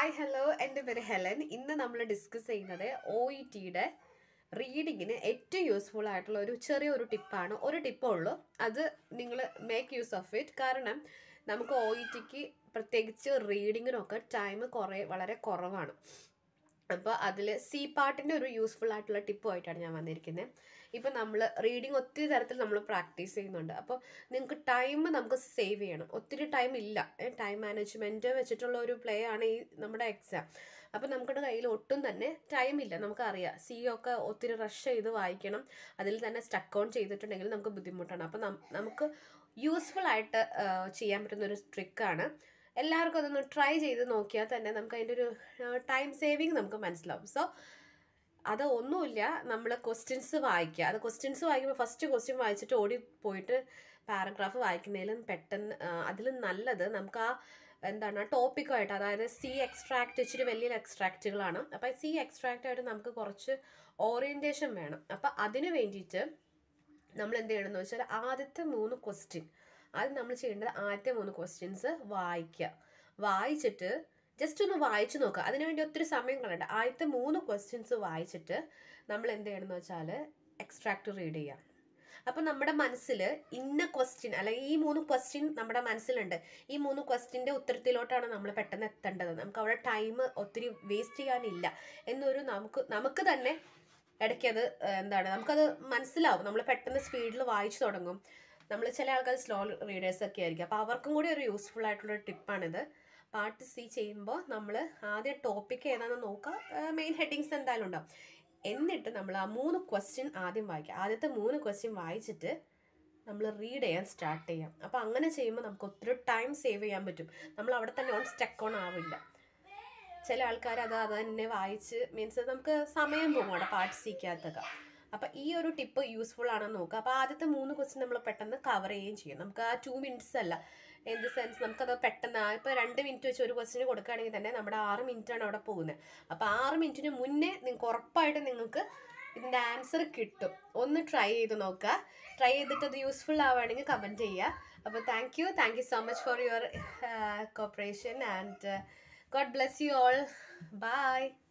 hi hello എൻ്റെ പേര് Helen ഇന്ന് നമ്മൾ ഡിസ്കസ് ചെയ്യുന്നത് ഒ ഇ ടിയുടെ റീഡിങ്ങിന് ഏറ്റവും യൂസ്ഫുൾ ആയിട്ടുള്ള ഒരു ചെറിയൊരു ടിപ്പാണ് ഒരു ടിപ്പേ ഉള്ളൂ അത് നിങ്ങൾ മേക്ക് യൂസ് ഓഫ് ഇറ്റ് കാരണം നമുക്ക് ഒ ഇ ടിക്ക് പ്രത്യേകിച്ച് റീഡിങ്ങിനൊക്കെ ടൈം കുറേ വളരെ കുറവാണ് അപ്പോൾ അതിൽ സി പാർട്ടിൻ്റെ ഒരു യൂസ്ഫുൾ ആയിട്ടുള്ള ടിപ്പുമായിട്ടാണ് ഞാൻ വന്നിരിക്കുന്നത് ഇപ്പം നമ്മൾ റീഡിങ് ഒത്തിരി തരത്തിൽ നമ്മൾ പ്രാക്ടീസ് ചെയ്യുന്നുണ്ട് അപ്പോൾ നിങ്ങൾക്ക് ടൈം നമുക്ക് സേവ് ചെയ്യണം ഒത്തിരി ടൈം ഇല്ല ടൈം മാനേജ്മെൻറ്റ് വെച്ചിട്ടുള്ള ഒരു പ്ലേ ആണ് ഈ നമ്മുടെ എക്സാം അപ്പോൾ നമ്മുടെ കയ്യിൽ ഒട്ടും തന്നെ ടൈം ഇല്ല നമുക്കറിയാം സി ഒക്കെ ഒത്തിരി റഷ് ചെയ്ത് വായിക്കണം അതിൽ തന്നെ സ്റ്റക്ക് ഓൺ ചെയ്തിട്ടുണ്ടെങ്കിൽ നമുക്ക് ബുദ്ധിമുട്ടാണ് അപ്പോൾ നമുക്ക് യൂസ്ഫുൾ ആയിട്ട് ചെയ്യാൻ പറ്റുന്ന ഒരു ട്രിക്കാണ് എല്ലാവർക്കും അതൊന്ന് ട്രൈ ചെയ്ത് നോക്കിയാൽ തന്നെ നമുക്ക് അതിൻ്റെ ഒരു ടൈം സേവിങ് നമുക്ക് മനസ്സിലാവും സോ അത് ഒന്നുമില്ല നമ്മൾ ക്വസ്റ്റ്യൻസ് വായിക്കുക അത് ക്വസ്റ്റ്യൻസ് വായിക്കുമ്പോൾ ഫസ്റ്റ് ക്വസ്റ്റ്യൻ വായിച്ചിട്ട് ഓടി പോയിട്ട് പാരഗ്രാഫ് വായിക്കുന്നതിലും പെട്ടെന്ന് അതിലും നല്ലത് നമുക്ക് ആ എന്താണ് ആ ടോപ്പിക്കുമായിട്ട് അതായത് സി എക്സ്ട്രാക്റ്റ് ഇച്ചിരി വലിയ എക്സ്ട്രാക്റ്റുകളാണ് അപ്പോൾ സി എക്സ്ട്രാക്റ്റ് ആയിട്ട് നമുക്ക് കുറച്ച് ഓറിയൻറ്റേഷൻ വേണം അപ്പോൾ അതിന് വേണ്ടിയിട്ട് നമ്മൾ എന്ത് ചെയ്യണമെന്ന് വെച്ചാൽ ആദ്യത്തെ മൂന്ന് ക്വസ്റ്റ്യൻ ആദ്യം നമ്മൾ ചെയ്യേണ്ടത് ആദ്യത്തെ മൂന്ന് ക്വസ്റ്റ്യൻസ് വായിക്കുക വായിച്ചിട്ട് ജസ്റ്റ് ഒന്ന് വായിച്ചു നോക്കുക അതിനുവേണ്ടി ഒത്തിരി സമയം കളയണ്ട ആദ്യത്തെ മൂന്ന് ക്വസ്റ്റ്യൻസ് വായിച്ചിട്ട് നമ്മൾ എന്ത് ചെയ്യണമെന്ന് വെച്ചാൽ എക്സ്ട്രാക്ട് റീഡ് ചെയ്യുക അപ്പം നമ്മുടെ മനസ്സിൽ ഇന്ന ക്വസ്റ്റ്യൻ അല്ലെങ്കിൽ ഈ മൂന്ന് ക്വസ്റ്റ്യൻ നമ്മുടെ മനസ്സിലുണ്ട് ഈ മൂന്ന് ക്വസ്റ്റ്യൻ്റെ ഉത്തരത്തിലോട്ടാണ് നമ്മൾ പെട്ടെന്ന് എത്തേണ്ടത് നമുക്ക് അവിടെ ടൈം ഒത്തിരി വേസ്റ്റ് ചെയ്യാനില്ല എന്നൊരു നമുക്ക് നമുക്ക് തന്നെ ഇടയ്ക്കത് എന്താണ് നമുക്കത് മനസ്സിലാവും നമ്മൾ പെട്ടെന്ന് സ്പീഡിൽ വായിച്ചു തുടങ്ങും നമ്മൾ ചില ആൾക്കാർ സ്ലോ റീഡേഴ്സ് ഒക്കെ ആയിരിക്കും അപ്പോൾ അവർക്കും കൂടി ഒരു യൂസ്ഫുൾ ആയിട്ടുള്ള ടിപ്പാണിത് പാർട്ട് സി ചെയ്യുമ്പോൾ നമ്മൾ ആദ്യം ടോപ്പിക് ഏതാണെന്ന് നോക്കുക മെയിൻ ഹെഡിങ്സ് എന്തായാലും ഉണ്ടാവും എന്നിട്ട് നമ്മൾ ആ മൂന്ന് ക്വസ്റ്റ്യൻ ആദ്യം വായിക്കുക ആദ്യത്തെ മൂന്ന് ക്വസ്റ്റ്യൻ വായിച്ചിട്ട് നമ്മൾ റീഡ് ചെയ്യാൻ സ്റ്റാർട്ട് ചെയ്യാം അപ്പോൾ അങ്ങനെ ചെയ്യുമ്പോൾ നമുക്ക് ഒത്തിരി ടൈം സേവ് ചെയ്യാൻ പറ്റും നമ്മൾ അവിടെ തന്നെ ഓൺ സ്റ്റക്ക് ഓൺ ആവില്ല ചില ആൾക്കാർ അത് അത് തന്നെ വായിച്ച് മീൻസ് നമുക്ക് സമയം പോകും അവിടെ പാർട്ട് സിക്കകത്തൊക്കെ അപ്പം ഈ ഒരു ടിപ്പ് യൂസ്ഫുൾ ആണെന്ന് നോക്കുക അപ്പോൾ ആദ്യത്തെ മൂന്ന് ക്വസ്റ്റ്യൻ നമ്മൾ പെട്ടെന്ന് കവർ ചെയ്യുകയും ചെയ്യും നമുക്ക് ആ ടു മിനിറ്റ്സ് അല്ല ഇൻ ദി സെൻസ് നമുക്കത് പെട്ടെന്ന് ഇപ്പോൾ രണ്ട് മിനിറ്റ് വെച്ച് ഒരു ക്വസ്റ്റിന് കൊടുക്കുകയാണെങ്കിൽ തന്നെ നമ്മുടെ ആറ് മിനിറ്റാണ് അവിടെ പോകുന്നത് അപ്പോൾ ആറ് മിനിറ്റിന് മുന്നേ നിങ്ങൾക്ക് ഉറപ്പായിട്ട് നിങ്ങൾക്ക് ഇതിൻ്റെ ആൻസർ കിട്ടും ഒന്ന് ട്രൈ ചെയ്ത് നോക്കുക ട്രൈ ചെയ്തിട്ട് അത് യൂസ്ഫുൾ ആവുകയാണെങ്കിൽ കമൻറ്റ് ചെയ്യുക അപ്പോൾ thank you thank you so much for your cooperation and God bless you all by